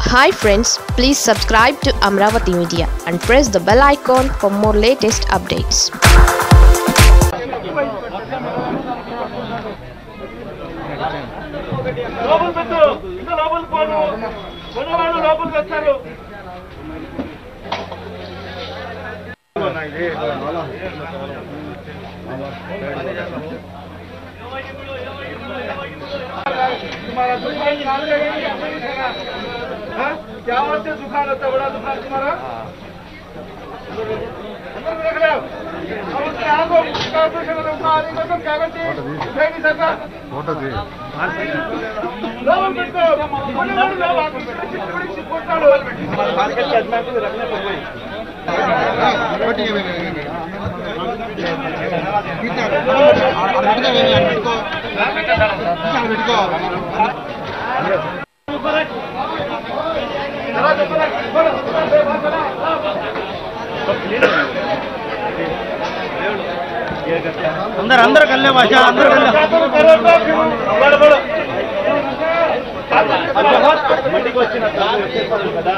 Hi friends please subscribe to Amaravati media and press the bell icon for more latest updates లోపల పెట్టు ఇంకా లోపల పోను కొన్నవాళ్ళు లోపలికి వచ్చారు तुम्हारा दुकान निकाल देगा हाँ? क्या वास्ते दुकान होता है बड़ा दुकान तुम्हारा अंदर में रख रहे हो अब उसके आगो कॉर्पोरेशन में उसका आदमी को तुम कागज चाहिए उठाई नहीं सकता లోపల పెట్టు కొన్నవాళ్ళు లోపల చిక్కుడికి చిక్కుంటాడు మార్కెట్ యజమాని రखने को कोई अंदर अंदर कर ले भाषा अंदर कर ले बड़ बड़ మండికి వచ్చిన కదా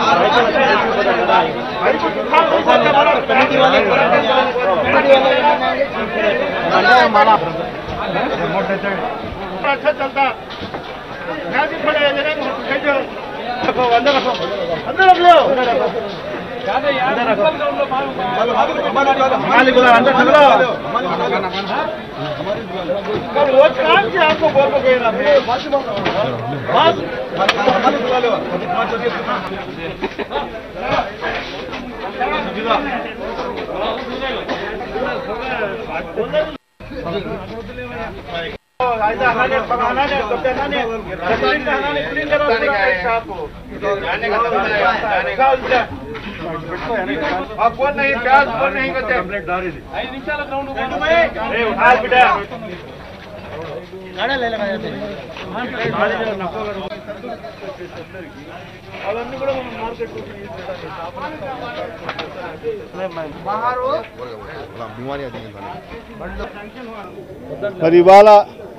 अच्छा चलता यहाँ से खड़े हैं जगह भेजो रखो अंदर रखो अंदर रख लो मालिक बोला अंदर रख लो कल रोज काम से आपको बोल को गए ना बस कौन नहीं प्याज कौन नहीं करते ఐదు నిమిషాల గ్రౌండ్ బిడ్డ गाड़ी ले लगा అవన్నీ కూడా మనం మార్కెట్ మరి ఇవాళ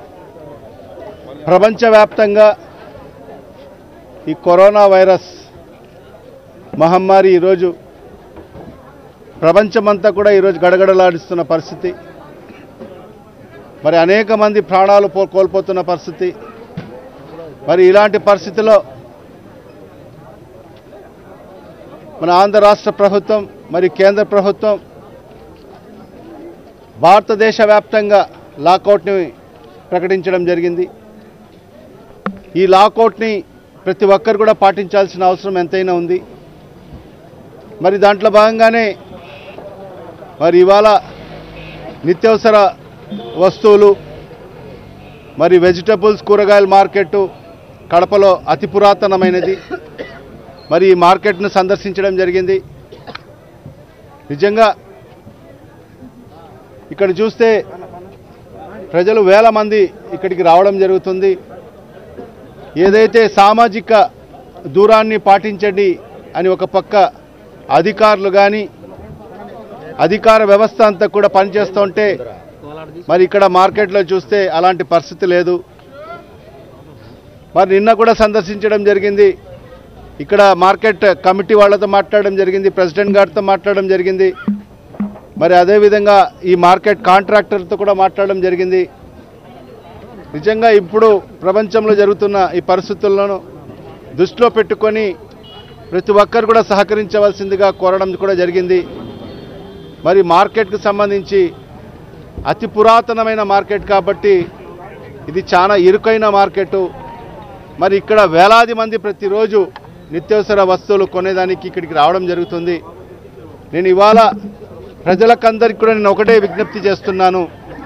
ప్రపంచవ్యాప్తంగా ఈ కరోనా వైరస్ మహమ్మారి ఈరోజు ప్రపంచమంతా కూడా ఈరోజు గడగడలాడిస్తున్న పరిస్థితి మరి అనేక మంది ప్రాణాలు పో- కోల్పోతున్న పరిస్థితి మరి ఇలాంటి పరిస్థితిలో మన ఆంధ్ర రాష్ట్ర ప్రభుత్వం మరి కేంద్ర ప్రభుత్వం భారతదేశ వ్యాప్తంగా లాకౌట్ని ప్రకటించడం జరిగింది ఈ లాకౌట్ని ప్రతి ఒక్కరు కూడా పాటించాల్సిన అవసరం ఎంతైనా ఉంది మరి దాంట్లో భాగంగానే మరి ఇవాళ నిత్యావసర వస్తువులు మరి వెజిటబుల్స్ కూరగాయల మార్కెట్ కడపలో అతి పురాతనమైనది మరి ఈ మార్కెట్ను సందర్శించడం జరిగింది నిజంగా ఇక్కడ చూస్తే ప్రజలు వేల మంది ఇక్కడికి రావడం జరుగుతుంది ఏదైతే సామాజిక దూరాన్ని పాటించండి అని ఒక పక్క అధికారులు కానీ అధికార వ్యవస్థ అంతా కూడా పనిచేస్తుంటే మరి ఇక్కడ మార్కెట్లో చూస్తే అలాంటి పరిస్థితి లేదు మరి నిన్న కూడా సందర్శించడం జరిగింది ఇక్కడ మార్కెట్ కమిటీ వాళ్ళతో మాట్లాడడం జరిగింది ప్రెసిడెంట్ గారితో మాట్లాడడం జరిగింది మరి అదేవిధంగా ఈ మార్కెట్ కాంట్రాక్టర్తో కూడా మాట్లాడడం జరిగింది నిజంగా ఇప్పుడు ప్రపంచంలో జరుగుతున్న ఈ పరిస్థితులను దృష్టిలో పెట్టుకొని ప్రతి ఒక్కరు కూడా సహకరించవలసిందిగా కోరడం కూడా జరిగింది మరి మార్కెట్కు సంబంధించి అతి పురాతనమైన మార్కెట్ కాబట్టి ఇది చాలా ఇరుకైన మార్కెట్ మరి ఇక్కడ వేలాది మంది ప్రతిరోజు నిత్యావసర వస్తువులు కొనేదానికి ఇక్కడికి రావడం జరుగుతుంది నేను ఇవాళ ప్రజలకందరికి కూడా నేను ఒకటే విజ్ఞప్తి చేస్తున్నాను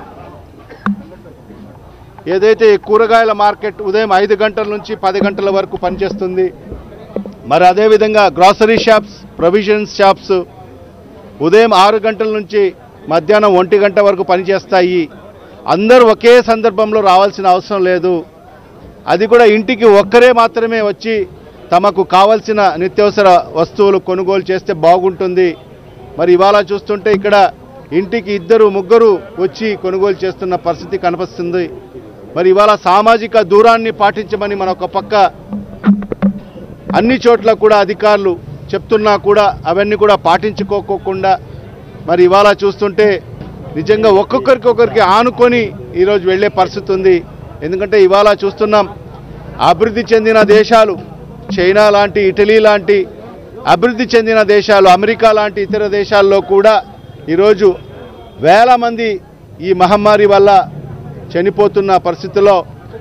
ఏదైతే ఈ కూరగాయల మార్కెట్ ఉదయం ఐదు గంటల నుంచి పది గంటల వరకు పనిచేస్తుంది మరి అదేవిధంగా గ్రాసరీ షాప్స్ ప్రొవిజన్స్ షాప్స్ ఉదయం ఆరు గంటల నుంచి మధ్యాహ్నం ఒంటి గంట వరకు పనిచేస్తాయి అందరూ ఒకే సందర్భంలో రావాల్సిన అవసరం లేదు అది కూడా ఇంటికి ఒక్కరే మాత్రమే వచ్చి తమకు కావలసిన నిత్యావసర వస్తువులు కొనుగోలు చేస్తే బాగుంటుంది మరి ఇవాళ చూస్తుంటే ఇక్కడ ఇంటికి ఇద్దరు ముగ్గురు వచ్చి కొనుగోలు చేస్తున్న పరిస్థితి కనిపిస్తుంది మరి ఇవాళ సామాజిక దూరాన్ని పాటించమని మన ఒక పక్క అన్ని చోట్ల కూడా అధికారులు చెప్తున్నా కూడా అవన్నీ కూడా పాటించుకోకుండా మరి ఇవాళ చూస్తుంటే నిజంగా ఒక్కొక్కరికి ఒక్కరికి ఆనుకొని ఈరోజు వెళ్ళే పరిస్థితి ఉంది ఎందుకంటే ఇవాళ చూస్తున్నాం అభివృద్ధి చెందిన దేశాలు చైనా లాంటి ఇటలీ లాంటి అభివృద్ధి చెందిన దేశాలు అమెరికా లాంటి ఇతర దేశాల్లో కూడా ఈరోజు వేల మంది ఈ మహమ్మారి వల్ల చనిపోతున్న పరిస్థితుల్లో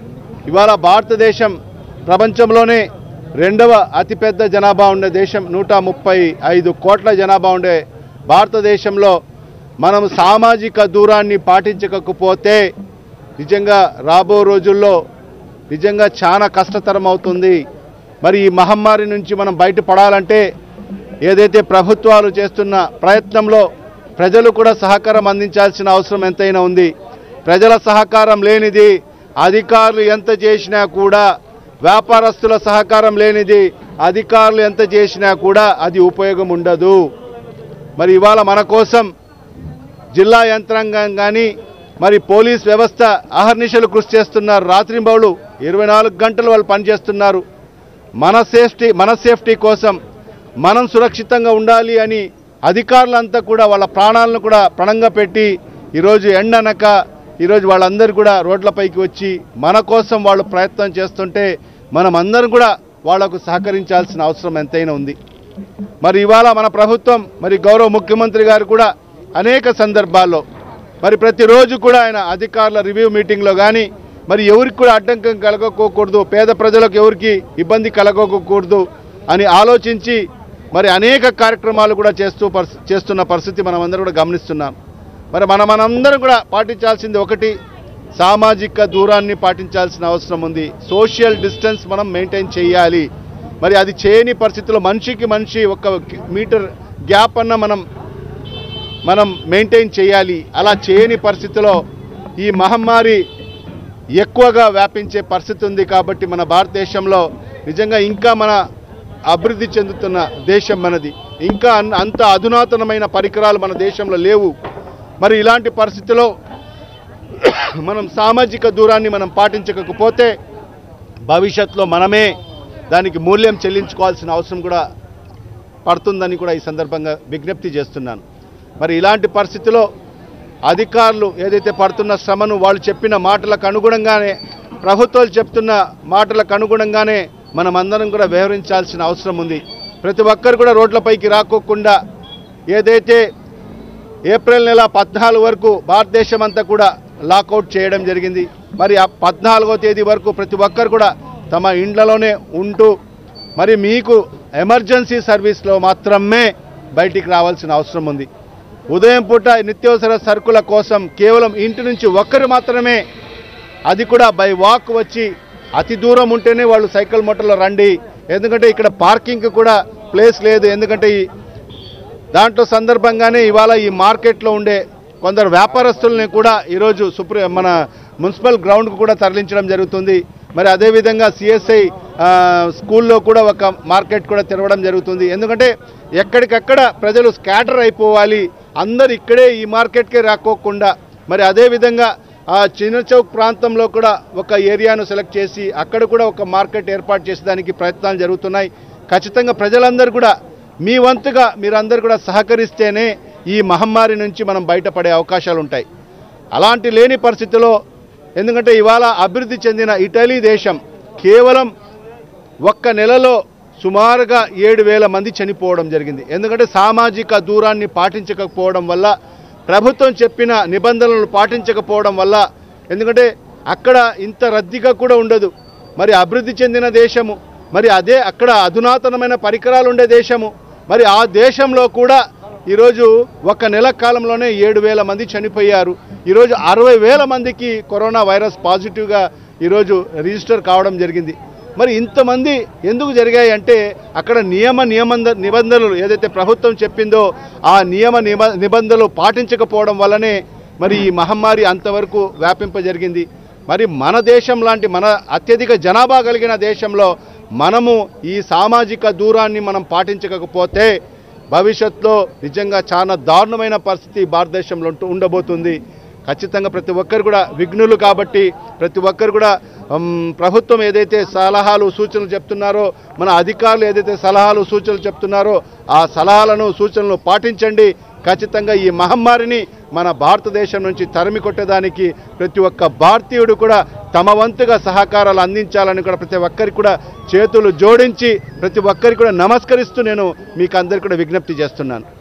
ఇవాళ భారతదేశం ప్రపంచంలోనే రెండవ అతిపెద్ద జనాభా ఉండే దేశం నూట ముప్పై ఐదు కోట్ల జనాభా ఉండే భారతదేశంలో మనం సామాజిక దూరాన్ని పాటించకపోతే నిజంగా రాబో రోజుల్లో నిజంగా చాలా కష్టతరం అవుతుంది మరి ఈ మహమ్మారి నుంచి మనం బయటపడాలంటే ఏదైతే ప్రభుత్వాలు చేస్తున్న ప్రయత్నంలో ప్రజలు కూడా సహకారం అందించాల్సిన అవసరం ఎంతైనా ఉంది ప్రజల సహకారం లేనిది అధికారులు ఎంత చేసినా కూడా వ్యాపారస్తుల సహకారం లేనిది అధికారులు ఎంత చేసినా కూడా అది ఉపయోగం ఉండదు మరి ఇవాళ మన కోసం జిల్లా యంత్రాంగం కానీ మరి పోలీస్ వ్యవస్థ అహర్నిశలు కృషి చేస్తున్నారు రాత్రింబౌళ్ళు ఇరవై నాలుగు గంటలు వాళ్ళు పనిచేస్తున్నారు మన సేఫ్టీ మన సేఫ్టీ కోసం మనం సురక్షితంగా ఉండాలి అని అధికారులంతా కూడా వాళ్ళ ప్రాణాలను కూడా ప్రణంగా పెట్టి ఈరోజు ఎండనక ఈరోజు వాళ్ళందరూ కూడా రోడ్లపైకి వచ్చి మన కోసం వాళ్ళు ప్రయత్నం చేస్తుంటే మనం అందరం కూడా వాళ్లకు సహకరించాల్సిన అవసరం ఎంతైనా ఉంది మరి ఇవాళ మన ప్రభుత్వం మరి గౌరవ ముఖ్యమంత్రి గారు కూడా అనేక సందర్భాల్లో మరి ప్రతిరోజు కూడా ఆయన అధికారుల రివ్యూ మీటింగ్లో కానీ మరి ఎవరికి కూడా అడ్డంకం కలగకోకూడదు పేద ప్రజలకు ఎవరికి ఇబ్బంది కలగకోకూడదు అని ఆలోచించి మరి అనేక కార్యక్రమాలు కూడా చేస్తూ పరిస్- చేస్తున్న పరిస్థితి మనం అందరం కూడా గమనిస్తున్నాం మరి మన మనందరం కూడా పాటించాల్సింది ఒకటి సామాజిక దూరాన్ని పాటించాల్సిన అవసరం ఉంది సోషల్ డిస్టెన్స్ మనం మెయింటైన్ చేయాలి మరి అది చేయని పరిస్థితిలో మనిషికి మనిషి ఒక మీటర్ గ్యాప్ అన్న మనం మనం మెయింటైన్ చేయాలి అలా చేయని పరిస్థితిలో ఈ మహమ్మారి ఎక్కువగా వ్యాపించే పరిస్థితి ఉంది కాబట్టి మన భారతదేశంలో నిజంగా ఇంకా మన అభివృద్ధి చెందుతున్న దేశం మనది ఇంకా అన్- అంత అధునాతనమైన పరికరాలు మన దేశంలో లేవు మరి ఇలాంటి పరిస్థితిలో మనం సామాజిక దూరాన్ని మనం పాటించకపోతే భవిష్యత్తులో మనమే దానికి మూల్యం చెల్లించుకోవాల్సిన అవసరం కూడా పడుతుందని కూడా ఈ సందర్భంగా విజ్ఞప్తి చేస్తున్నాను మరి ఇలాంటి పరిస్థితిలో అధికారులు ఏదైతే పడుతున్న శ్రమను వాళ్ళు చెప్పిన మాటలకు అనుగుణంగానే ప్రభుత్వాలు చెప్తున్న మాటలకు అనుగుణంగానే మనం అందరం కూడా వ్యవహరించాల్సిన అవసరం ఉంది ప్రతి ఒక్కరు కూడా రోడ్లపైకి రాకోకుండా ఏదైతే ఏప్రిల్ నెల పద్నాలుగు వరకు భారతదేశం అంతా కూడా లాకౌట్ చేయడం జరిగింది మరి ఆ పద్నాలుగో తేదీ వరకు ప్రతి ఒక్కరు కూడా తమ ఇండ్లలోనే ఉంటూ మరి మీకు ఎమర్జెన్సీ సర్వీస్లో మాత్రమే బయటికి రావాల్సిన అవసరం ఉంది ఉదయం పూట నిత్యావసర సరుకుల కోసం కేవలం ఇంటి నుంచి ఒక్కరు మాత్రమే అది కూడా బై వాక్ వచ్చి అతి దూరం ఉంటేనే వాళ్ళు సైకిల్ మోటార్లో రండి ఎందుకంటే ఇక్కడ పార్కింగ్ కూడా ప్లేస్ లేదు ఎందుకంటే ఈ దాంట్లో సందర్భంగానే ఇవాళ ఈ మార్కెట్లో ఉండే కొందరు వ్యాపారస్తుల్ని కూడా ఈరోజు సుప్రీ మన మున్సిపల్ గ్రౌండ్కు కూడా తరలించడం జరుగుతుంది మరి అదేవిధంగా సిఎస్ఐ స్కూల్లో కూడా ఒక మార్కెట్ కూడా తెరవడం జరుగుతుంది ఎందుకంటే ఎక్కడికక్కడ ప్రజలు స్కాటర్ అయిపోవాలి అందరు ఇక్కడే ఈ మార్కెట్కే రాకోకుండా మరి అదేవిధంగా ఆ చిన్న చౌక్ ప్రాంతంలో కూడా ఒక ఏరియాను సెలెక్ట్ చేసి అక్కడ కూడా ఒక మార్కెట్ ఏర్పాటు చేసేదానికి ప్రయత్నాలు జరుగుతున్నాయి ఖచ్చితంగా ప్రజలందరూ కూడా మీ వంతుగా మీరందరూ కూడా సహకరిస్తేనే ఈ మహమ్మారి నుంచి మనం బయటపడే అవకాశాలు ఉంటాయి అలాంటి లేని పరిస్థితిలో ఎందుకంటే ఇవాళ అభివృద్ధి చెందిన ఇటలీ దేశం కేవలం ఒక్క నెలలో సుమారుగా ఏడు వేల మంది చనిపోవడం జరిగింది ఎందుకంటే సామాజిక దూరాన్ని పాటించకపోవడం వల్ల ప్రభుత్వం చెప్పిన నిబంధనలు పాటించకపోవడం వల్ల ఎందుకంటే అక్కడ ఇంత రద్దీగా కూడా ఉండదు మరి అభివృద్ధి చెందిన దేశము మరి అదే అక్కడ అధునాతనమైన పరికరాలు ఉండే దేశము మరి ఆ దేశంలో కూడా ఈరోజు ఒక నెల కాలంలోనే ఏడు వేల మంది చనిపోయారు ఈరోజు అరవై వేల మందికి కరోనా వైరస్ పాజిటివ్గా ఈరోజు రిజిస్టర్ కావడం జరిగింది మరి ఇంతమంది ఎందుకు జరిగాయి అంటే అక్కడ నియమ నియమంద నిబంధనలు ఏదైతే ప్రభుత్వం చెప్పిందో ఆ నియమ నిబ నిబంధనలు పాటించకపోవడం వల్లనే మరి ఈ మహమ్మారి అంతవరకు వ్యాపింప జరిగింది మరి మన దేశం లాంటి మన అత్యధిక జనాభా కలిగిన దేశంలో మనము ఈ సామాజిక దూరాన్ని మనం పాటించకపోతే భవిష్యత్తులో నిజంగా చాలా దారుణమైన పరిస్థితి భారతదేశంలో ఉంటూ ఉండబోతుంది ఖచ్చితంగా ప్రతి ఒక్కరు కూడా విఘ్నులు కాబట్టి ప్రతి ఒక్కరు కూడా ఉమ్, ప్రభుత్వం ఏదైతే సలహాలు సూచనలు చెప్తున్నారో మన అధికారులు ఏదైతే సలహాలు సూచనలు చెప్తున్నారో ఆ సలహాలను సూచనలు పాటించండి ఖచ్చితంగా ఈ మహమ్మారిని మన భారతదేశం నుంచి తరిమి కొట్టేదానికి ప్రతి ఒక్క భారతీయుడు కూడా తమ వంతుగా సహకారాలు అందించాలని కూడా ప్రతి ఒక్కరికి కూడా చేతులు జోడించి ప్రతి ఒక్కరికి కూడా నమస్కరిస్తూ నేను మీకు అందరికీ కూడా విజ్ఞప్తి చేస్తున్నాను